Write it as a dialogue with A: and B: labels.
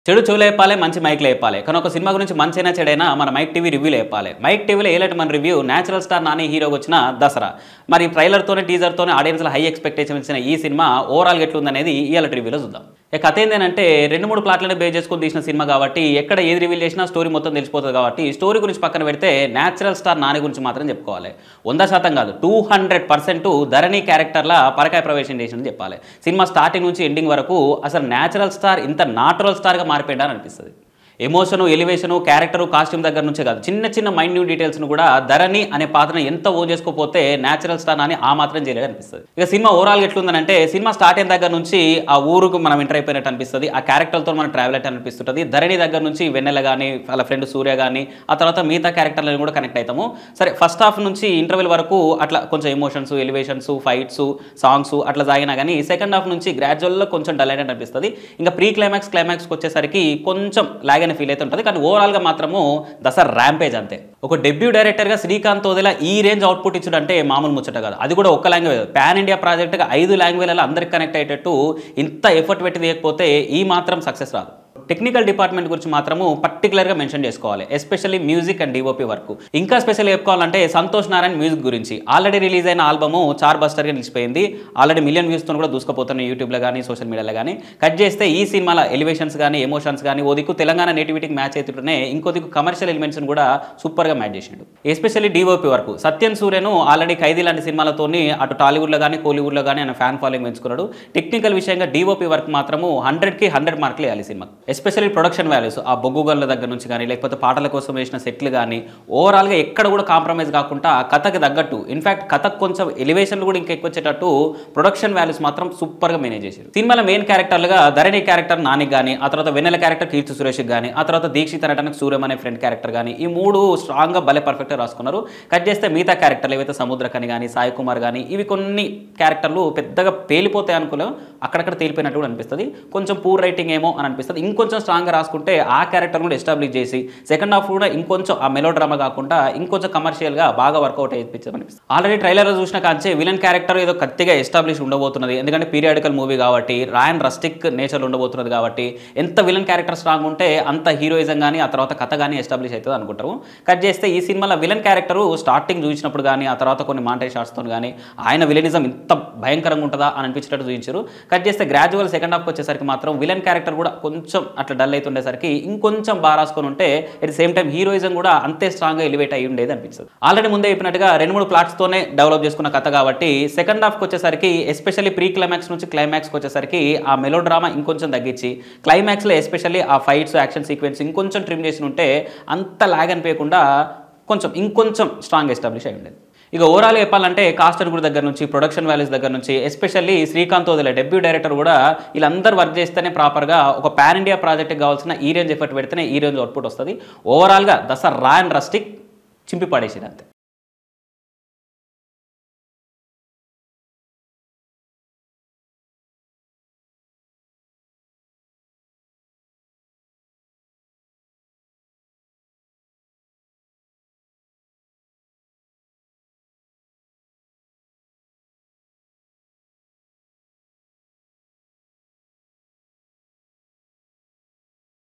A: చెడు చెవులు వేపాలి మంచి మైక్లు వేపాలి కానీ ఒక సినిమా గురించి మంచైనా చెడైనా మన మైక్ టీవీ రివ్యూలు వేపాలి మైక్ టీవీలో ఏలటి మన రివ్యూ నేచురల్ స్టార్ నాని హీరోకి వచ్చిన దసరా మరి ట్రైలర్తోనే టీజర్తోనే ఆడియన్స్లో హై ఎక్స్పెక్టేషన్ ఇచ్చిన ఈ సినిమా ఓవరాల్గా ఎట్లుందనేది ఇవాళ రివ్యూలో చూద్దాం ఇక కథ ఏంటంటే రెండు మూడు ప్లాట్లను బేస్ చేసుకొని తీసిన సినిమా కాబట్టి ఎక్కడ ఏది రివీల్ చేసినా స్టోరీ మొత్తం తెలిసిపోతుంది కాబట్టి స్టోరీ గురించి పక్కన పెడితే నేచురల్ స్టార్ నాని గురించి మాత్రం చెప్పుకోవాలి వంద శాతం కాదు టూ హండ్రెడ్ పర్సెంట్ ధరణి క్యారెక్టర్ల పరకాయ ప్రవేశం చేసిందని చెప్పాలి సినిమా స్టార్టింగ్ నుంచి ఎండింగ్ వరకు అసలు నేచురల్ స్టార్ ఇంత నాచురల్ స్టార్గా మారిపోయిందని అనిపిస్తుంది ఎమోషను ఎలివేషను క్యారెక్టరు కాస్ట్యూమ్ దగ్గర నుంచే కాదు చిన్న చిన్న మైన్యూట్ డీటెయిల్స్ను కూడా ధరణి అనే పాత్రను ఎంత ఓన్ చేసుకోపోతే నేచురల్ స్టార్ అని ఆ మాత్రం చేయలేదు అనిపిస్తుంది ఇక సినిమా ఓవరాల్గా ఎట్లుందంటే సినిమా స్టార్ట్ అయిన దగ్గర నుంచి ఆ ఊరుకు మనం ఎంటర్ అయిపోయినట్టు అనిపిస్తుంది ఆ క్యారెక్టర్తో మనం ట్రావెల్ అయితే అనిపిస్తుంటుంది ధరణి దగ్గర నుంచి వెన్నెల కానీ వాళ్ళ ఫ్రెండ్ సూర్య కానీ ఆ తర్వాత మిగతా క్యారెక్టర్లను కూడా కనెక్ట్ అవుతాము సరే ఫస్ట్ హాఫ్ నుంచి ఇంటర్వెల్ వరకు అట్లా కొంచెం ఎమోషన్స్ ఎలివేషన్స్ ఫైట్స్ సాంగ్స్ అట్లా సాగినా కానీ సెకండ్ హాఫ్ నుంచి గ్రాడ్యువల్గా కొంచెం డల్ అయినట్టు అనిపిస్తుంది ఇంకా ప్రీ క్లైమాక్స్ క్లైమాక్స్కి వచ్చేసరికి కొంచెం లాగ్ అనే ఫీల్ అయితే ఉంటుంది కానీ ఓవరాల్గా మాత్రము దసరా ర్యాంపేజ్ అంతే ఒక డెబ్యూ డైరెక్టర్గా శ్రీకాంత్ ఓదెలా ఈ రేంజ్ అవుట్పుట్ ఇచ్చుడంటే మామూలు ముచ్చట కాదు అది కూడా ఒక్క లాంగ్వేజ్ పాన్ ఇండియా ప్రాజెక్ట్గా ఐదు లాంగ్వేజ్లలో అందరికి కనెక్ట్ అయ్యేటట్టు ఇంత ఎఫర్ట్ పెట్టి తీయకపోతే ఈ మాత్రం సక్సెస్ రాదు టెక్నికల్ డిపార్ట్మెంట్ గురించి మాత్రము పర్టికులర్గా మెన్షన్ చేసుకోవాలి especially music and DOP work ఇంకా స్పెషల్ చెప్పుకోవాలంటే సంతోష్ నారాయణ మ్యూజిక్ గురించి ఆల్రెడీ రిలీజ్ అయిన ఆల్బము చార్ బస్టర్గా నిలిచిపోయింది ఆల్రెడీ మిలియన్ వ్యూస్తో కూడా దూసుకుపోతున్నాయి యూట్యూబ్లో కానీ సోషల్ మీడియాలో కానీ కట్ చేస్తే ఈ సినిమాల ఎలివేషన్స్ కానీ ఎమోషన్స్ కానీ ఓ దిక్కు తెలంగాణ నేటివిటీకి మ్యాచ్ అవుతుంటేనే ఇంకో దిక్కు కమర్షియల్ ఎలిమెంట్స్ కూడా సూపర్గా మ్యాచ్ చేసిండు ఎస్పెషల్లీ డిఓపి వరకు సత్యన్ సూర్యను ఆల్రెడీ ఖైదీ లాంటి సినిమాలతోని అటు టాలీవుడ్లో కానీ కోలీవుడ్లో కానీ ఆయన ఫ్యాన్ ఫాలోయింగ్ పెంచుకున్నాడు టెక్నికల్ విషయంగా డిఓపి వర్క్ మాత్రము హండ్రెడ్కి హండ్రెడ్ మార్కులు వేయాలి సినిమా ఎస్పెషల్లీ ప్రొడక్షన్ వాల్యూస్ ఆ బొగ్గు గల్ల దగ్గర నుంచి కానీ లేకపోతే పాటల కోసం వేసిన సెట్లు కానీ ఓవరాల్గా ఎక్కడ కూడా కాంప్రమైజ్ కాకుండా కథకి తగ్గట్టు ఇన్ఫాక్ట్ కథకు కొంచెం ఎలివేషన్లు కూడా ఇంకా ఎక్కువ వచ్చేటట్టు ప్రొడక్షన్ వాల్యూస్ మాత్రం సూపర్గా మేనేజ్ చేశారు సినిమాలో మెయిన్ క్యారెక్టర్లుగా ధరణి క్యారెక్టర్ నానికి కానీ ఆ తర్వాత వెన్నెల క్యారెక్టర్ కీర్తి సురేష్కి కానీ ఆ తర్వాత దీక్షిత్ అనటానికి సూర్యం అనే ఫ్రెండ్ క్యారెక్టర్ కానీ ఈ మూడు స్ట్రాంగ్గా భలే పర్ఫెక్ట్గా రాసుకున్నారు కట్ చేస్తే మిగతా క్యారెక్టర్లు ఏవైతే సముద్రకని కానీ సాయి కుమార్ కానీ ఇవి కొన్ని క్యారెక్టర్లు పెద్దగా పేలిపోతాయి అనుకోలేం అక్కడక్కడ తేలిపోయినట్టు కూడా అనిపిస్తుంది కొంచెం పూర్ రైటింగ్ ఏమో అని అనిపిస్తుంది ఇంకొంచెం స్ట్రాంగ్గా రాసుకుంటే ఆ క్యారెక్టర్ కూడా ఎస్టాబ్లిష్ చేసి సెకండ్ హాఫ్ కూడా ఇంకొంచెం ఆ మెలో డ్రామా కాకుండా ఇంకొంచెం కమర్షియల్గా బాగా వర్కౌట్ అయ్యింది అనిపిస్తుంది ఆల్రెడీ ట్రైలర్లో చూసిన కాంచే విలన్ క్యారెక్టర్ ఏదో కత్తిగా ఎస్టాబ్లిష్ ఉండబోతున్నది ఎందుకంటే పీరియాడికల్ మూవీ కాబట్టి రాయన్ రస్టిక్ నేచర్ ఉండబోతున్నది కాబట్టి ఎంత విలన్ క్యారెక్టర్ స్ట్రాంగ్ ఉంటే అంత హీరోయిజం కానీ ఆ తర్వాత కథ కానీ ఎస్టాబ్లిష్ అవుతుంది అనుకుంటారు కట్ చేస్తే ఈ సినిమాలో విలన్ క్యారెక్టర్ స్టార్టింగ్ చూసినప్పుడు కానీ ఆ తర్వాత కొన్ని మాంటే షార్ట్స్తో కానీ ఆయన విలనిజం ఇంత భయంకరంగా ఉంటుందా అని అనిపించేటట్టు చూపించారు కట్ చేస్తే గ్రాడ్యువల్ సెకండ్ హాఫ్కి వచ్చేసరికి మాత్రం విలన్ క్యారెక్టర్ కూడా కొంచెం అట్లా డల్ అవుతుండేసరికి ఇంకొంచెం బాగా రాసుకొని ఉంటే అట్ సేమ్ టైం హీరోయిజం కూడా అంతే స్ట్రాంగ్గా ఎలివేట్ అయ్యి ఉండేది అనిపిస్తుంది ఆల్రెడీ ముందే చెప్పినట్టుగా రెండు మూడు ప్లాట్స్తోనే డెవలప్ చేసుకున్న కథ కాబట్టి సెకండ్ హాఫ్కి వచ్చేసరికి ఎస్పెషల్లీ ప్రీ క్లైమాక్స్ నుంచి క్లైమాక్స్కి వచ్చేసరికి ఆ మెలో డ్రామా ఇంకొంచెం తగ్గించి క్లైమాక్స్లో ఎస్పెషల్లీ ఆ ఫైట్స్ యాక్షన్ సీక్వెన్స్ ఇంకొంచెం ట్రిమ్ చేసి ఉంటే అంత లాగ్ అనిపించకుండా కొంచెం ఇంకొంచెం స్ట్రాంగ్ ఎస్టాబ్లిష్ అయి ఉండేది ఇక ఓవరాల్ చెప్పాలంటే కాస్ట్ కూడా దగ్గర నుంచి ప్రొడక్షన్ వాల్యూస్ దగ్గర నుంచి ఎస్పెషల్లీ శ్రీకాంత్ వదిలే డెబ్యూ డైరెక్టర్ కూడా వీళ్ళందరూ వర్క్ చేస్తేనే ప్రాపర్గా ఒక పాన్ ఇండియా ప్రాజెక్ట్కి కావాల్సిన ఈ రేంజ్ ఎఫర్ట్ పెడితేనే ఈ రేంజ్ అవుట్పుట్ వస్తుంది ఓవరాల్గా దసరా రా అండ్ రస్టిక్ చింపి పడేసింది అంతే